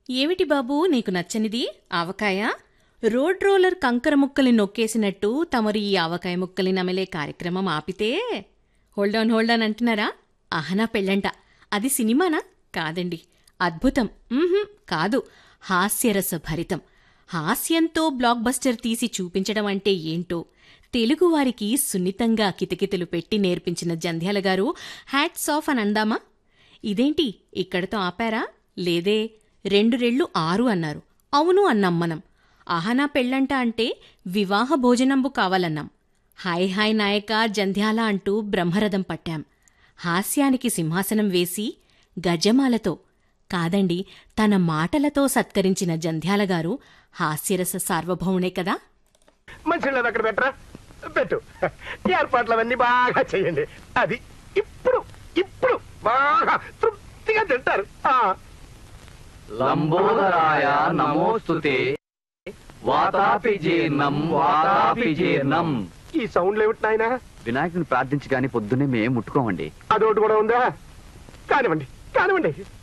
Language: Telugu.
ఏమిటి బాబూ నీకు నచ్చనిది ఆవకాయ రోడ్ రోలర్ కంకర ముక్కలి నొక్కేసినట్టు తమరు ఈ ఆవకాయ ముక్కలి నమిలే కార్యక్రమం ఆపితే హోల్డాన్ హోల్డాన్ అంటున్నారా అహనా పెళ్ళంట అది సినిమానా కాదండి అద్భుతం మ్మ్హ్మ్, కాదు హాస్యరస భరితం హాస్యంతో బ్లాక్ బస్టర్ తీసి చూపించడం అంటే ఏంటో తెలుగువారికి సున్నితంగా కితకితలు పెట్టి నేర్పించిన జంధ్యాల గారు హ్యాట్స్ ఆఫ్ అని అందామా ఇదేంటి ఇక్కడతో ఆపారా లేదే రెండు రెళ్ళు ఆరు అన్నారు అవును అన్నాం మనం అహనా పెళ్ళంట అంటే వివాహ భోజనంబు కావాలన్నాం హాయ్ హాయ్ నాయక జంధ్యాల అంటూ బ్రహ్మరథం పట్టాం హాస్యానికి సింహాసనం వేసి గజమాలతో కాదండి తన మాటలతో సత్కరించిన జంధ్యాల గారు హాస్యరస సార్వభౌముడే కదా మంచి అక్కడ పెట్టరా పెట్టు ఏర్పాట్లు అవన్నీ బాగా చేయండి అది ఇప్పుడు ఇప్పుడు బాగా తృప్తిగా తింటారు ఆ లంబోదరాయ నమోస్తుతే వాతాపి జీర్ణం వాతాపి జీర్ణం ఈ సౌండ్లు ఏమిటి నాయనా వినాయకుని ప్రార్థించి కానీ పొద్దున్నే మేము ముట్టుకోమండి అదొకటి కూడా ఉందా కానివ్వండి కానివ్వండి